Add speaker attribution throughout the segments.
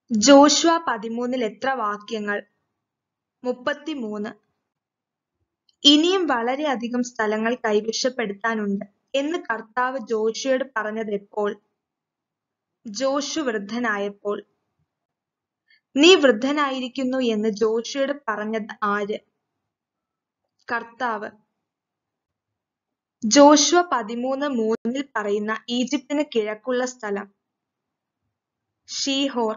Speaker 1: Joshua പതിമൂന്നിൽ എത്ര വാക്യങ്ങൾ മുപ്പത്തിമൂന്ന് ഇനിയും വളരെയധികം സ്ഥലങ്ങൾ കൈവശപ്പെടുത്താനുണ്ട് എന്ന് കർത്താവ് ജോഷുവയോട് പറഞ്ഞത് എപ്പോൾ ജോഷു വൃദ്ധനായപ്പോൾ നീ വൃദ്ധനായിരിക്കുന്നു എന്ന് ജോഷുവയോട് പറഞ്ഞത് ആര് കർത്താവ് ജോഷുവ പതിമൂന്ന് മൂന്നിൽ പറയുന്ന ഈജിപ്തിന് കിഴക്കുള്ള സ്ഥലം ഷീഹോർ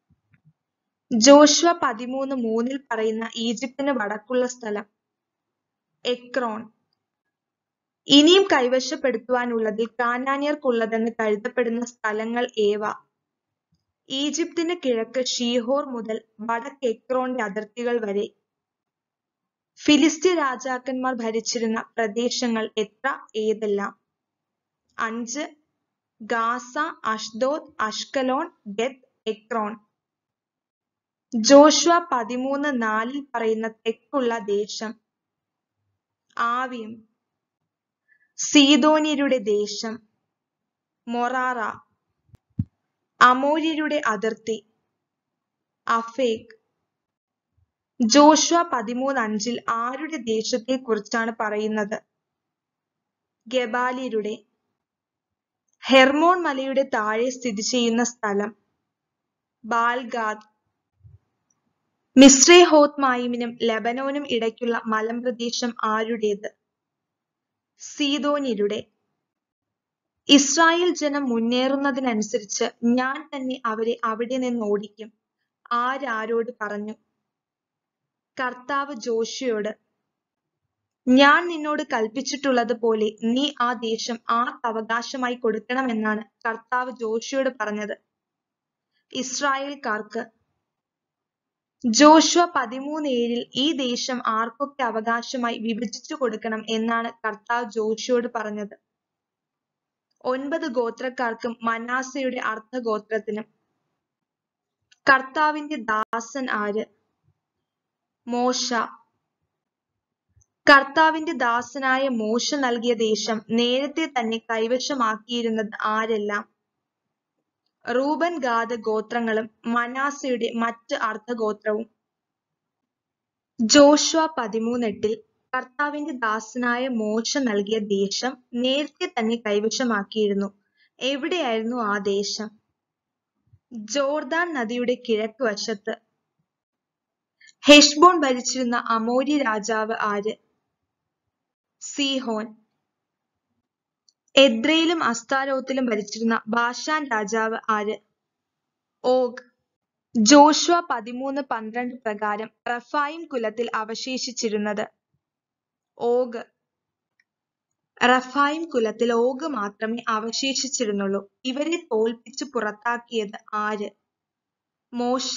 Speaker 1: ജോഷുവ പതിമൂന്ന് മൂന്നിൽ പറയുന്ന ഈജിപ്തിന് വടക്കുള്ള സ്ഥലം എക്രോൺ ഇനിയും കൈവശപ്പെടുത്തുവാനുള്ളതിൽ കാനാന്യർക്കുള്ളതെന്ന് കരുതപ്പെടുന്ന സ്ഥലങ്ങൾ ഏവ ഈജിപ്തിന് കിഴക്ക് ഷീഹോർ മുതൽ വടക്ക് എക്രോന്റെ അതിർത്തികൾ വരെ ഫിലിസ്തീ രാജാക്കന്മാർ ഭരിച്ചിരുന്ന പ്രദേശങ്ങൾ എത്ര ഏതെല്ലാം അഞ്ച് Gaza Ashdod Ashkelon Gath Ekron Joshua പതിമൂന്ന് നാലിൽ പറയുന്ന തെക്കുള്ള ദേശം ആവിയും സീതോന്യരുടെ ദേശം മൊറാറ അമോര്യരുടെ അതിർത്തി അഫേക് ജോഷുവ പതിമൂന്ന് അഞ്ചിൽ ആരുടെ ദേശത്തെ കുറിച്ചാണ് പറയുന്നത് ഗബാലിയരുടെ ഹെർമോൺ മലയുടെ താഴെ സ്ഥിതി ചെയ്യുന്ന സ്ഥലം ബാൽഗാദ് മിശ്രേഹോത്മായിമിനും ലെബനോനും ഇടയ്ക്കുള്ള മലമ്പ്രദേശം ആരുടേത് സീതോന്യരുടെ ഇസ്രായേൽ ജനം മുന്നേറുന്നതിനനുസരിച്ച് ഞാൻ തന്നെ അവരെ അവിടെ നിന്ന് ഓടിക്കും ആരാരോട് പറഞ്ഞു കർത്താവ് ജോഷിയോട് ഞാൻ നിന്നോട് കൽപ്പിച്ചിട്ടുള്ളത് പോലെ നീ ആ ദേശം ആർക്ക് അവകാശമായി കൊടുക്കണമെന്നാണ് കർത്താവ് ജോഷിയോട് പറഞ്ഞത് ഇസ്രായേൽക്കാർക്ക് ജോഷുവ പതിമൂന്ന് ഏഴിൽ ഈ ദേശം ആർക്കൊക്കെ അവകാശമായി വിഭജിച്ചു കൊടുക്കണം എന്നാണ് കർത്താവ് ജോഷിയോട് പറഞ്ഞത് ഒൻപത് ഗോത്രക്കാർക്കും മനാസയുടെ അർദ്ധഗോത്രത്തിനും കർത്താവിന്റെ ദാസൻ ആര് മോശ കർത്താവിന്റെ ദാസനായ മോശ നൽകിയ ദേശം നേരത്തെ തന്നെ കൈവശമാക്കിയിരുന്നത് ആരെല്ലാം റൂബൻ ഗാദ ഗോത്രങ്ങളും മനാസയുടെ മറ്റ് അർദ്ധഗോത്രവും ജോഷുവ പതിമൂന്നെട്ടിൽ കർത്താവിന്റെ ദാസനായ മോശ നൽകിയ ദേശം നേരത്തെ തന്നെ കൈവശമാക്കിയിരുന്നു എവിടെയായിരുന്നു ആ ദേശം ജോർദാൻ നദിയുടെ കിഴക്ക് വശത്ത് ഹെഷ്ബോൺ ഭരിച്ചിരുന്ന അമോരി രാജാവ് ആര് സീഹോൻ എദ്രയിലും അസ്താരോത്തിലും ഭരിച്ചിരുന്ന ബാഷാൻ രാജാവ് ആര് ഓഗ് ജോഷുവ പതിമൂന്ന് പന്ത്രണ്ട് പ്രകാരം റഫായിം കുലത്തിൽ അവശേഷിച്ചിരുന്നത് ഓഗ് റഫായിം കുലത്തിൽ ഓഗ് മാത്രമേ അവശേഷിച്ചിരുന്നുള്ളൂ ഇവരെ തോൽപ്പിച്ച് പുറത്താക്കിയത് ആര് മോശ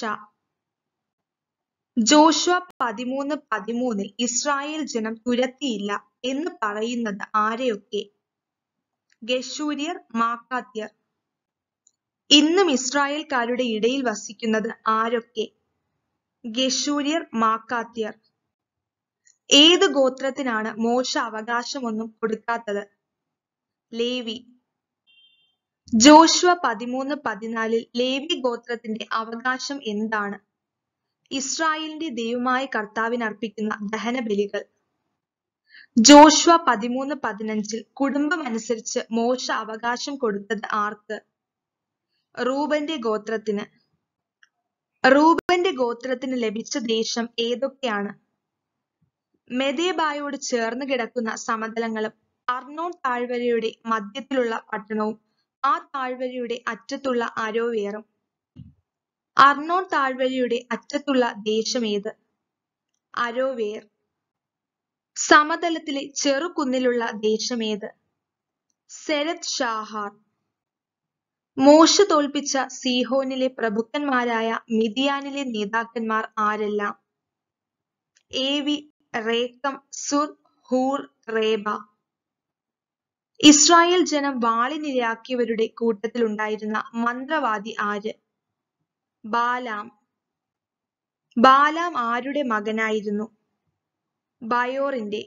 Speaker 1: ജോഷുവ പതിമൂന്ന് പതിമൂന്നിൽ ഇസ്രായേൽ ജനം തുരത്തിയില്ല എന്ന് പറയുന്നത് ആരെയൊക്കെ ഗശൂര്യർ മാക്കാത്യർ ഇന്നും ഇസ്രായേൽക്കാരുടെ ഇടയിൽ വസിക്കുന്നത് ആരൊക്കെ ഗശൂര്യർ മാക്കാത്യർ ഏത് ഗോത്രത്തിനാണ് മോശ അവകാശമൊന്നും കൊടുക്കാത്തത് ലേവി ജോഷുവ പതിമൂന്ന് പതിനാലിൽ ലേവി ഗോത്രത്തിന്റെ അവകാശം എന്താണ് ഇസ്രായേലിന്റെ ദൈവമായ കർത്താവിന് അർപ്പിക്കുന്ന ദഹനബലികൾ ജോഷുവ പതിമൂന്ന് പതിനഞ്ചിൽ കുടുംബം അനുസരിച്ച് മോശ അവകാശം കൊടുത്തത് ആർക്ക് റൂബന്റെ ഗോത്രത്തിന് റൂബന്റെ ഗോത്രത്തിന് ലഭിച്ച ദേശം ഏതൊക്കെയാണ് മെദേബായോട് ചേർന്ന് കിടക്കുന്ന സമതലങ്ങളും അർണോൺ താഴ്വരയുടെ മധ്യത്തിലുള്ള പട്ടണവും ആ താഴ്വരയുടെ അറ്റത്തുള്ള അരോവേറും അർണോൺ താഴ്വരയുടെ അറ്റത്തുള്ള ദേശം ഏത് അരോവേർ സമതലത്തിലെ ചെറുകുന്നിലുള്ള ദേശമേത് സെരത് ഷാഹാർ മോശ തോൽപ്പിച്ച സീഹോനിലെ പ്രഭുക്കന്മാരായ മിതിയാനിലെ നേതാക്കന്മാർ ആരെല്ലാം Evi Rekem Zur Hur Reba Israel ജനം വാളിനിരയാക്കിയവരുടെ കൂട്ടത്തിലുണ്ടായിരുന്ന മന്ത്രവാദി ആര് ബാലാം ബാലാം ആരുടെ മകനായിരുന്നു ബയോറിന്റെ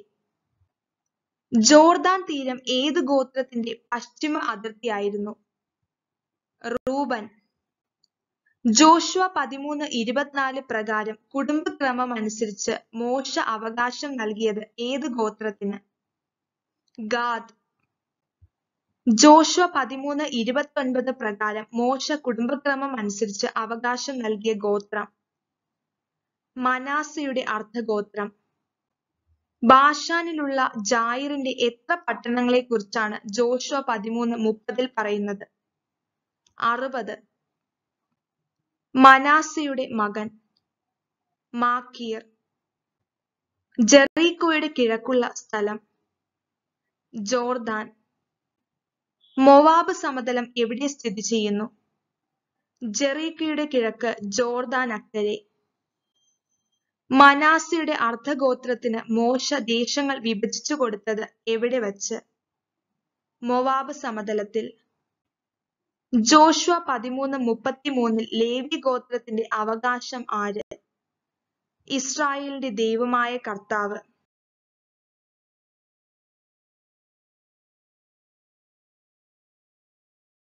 Speaker 1: ജോർദാൻ തീരം ഏത് ഗോത്രത്തിന്റെ പശ്ചിമ അതിർത്തിയായിരുന്നു റൂബൻ ജോഷുവ പതിമൂന്ന് ഇരുപത്തിനാല് പ്രകാരം കുടുംബക്രമം അനുസരിച്ച് മോശ അവകാശം നൽകിയത് ഏത് ഗോത്രത്തിന് ഗാദ് ജോഷുവ പതിമൂന്ന് ഇരുപത്തൊൻപത് പ്രകാരം മോശ കുടുംബക്രമം അനുസരിച്ച് അവകാശം നൽകിയ ഗോത്രം മനാസയുടെ അർദ്ധഗോത്രം ബാഷാനിലുള്ള ജായിരിന്റെ എത്ര പട്ടണങ്ങളെ കുറിച്ചാണ് ജോഷുവ പതിമൂന്ന് മുപ്പതിൽ പറയുന്നത് അറുപത് മനാസയുടെ മകൻ മാക്കീർ ജെറീക്കോയുടെ കിഴക്കുള്ള സ്ഥലം ജോർദാൻ മൊവാബ് സമതലം എവിടെ സ്ഥിതി ചെയ്യുന്നു ജെറീക്കയുടെ കിഴക്ക് ജോർദാൻ അക്കരെ മനാസയുടെ അർദ്ധഗോത്രത്തിന് മോശ ദേശങ്ങൾ വിഭജിച്ചു കൊടുത്തത് എവിടെ വച്ച് മൊവാബ് സമതലത്തിൽ ജോഷുവ പതിമൂന്ന് മുപ്പത്തിമൂന്നിൽ ലേവി ഗോത്രത്തിന്റെ അവകാശം ആര് ഇസ്രായേലിന്റെ ദൈവമായ കർത്താവ്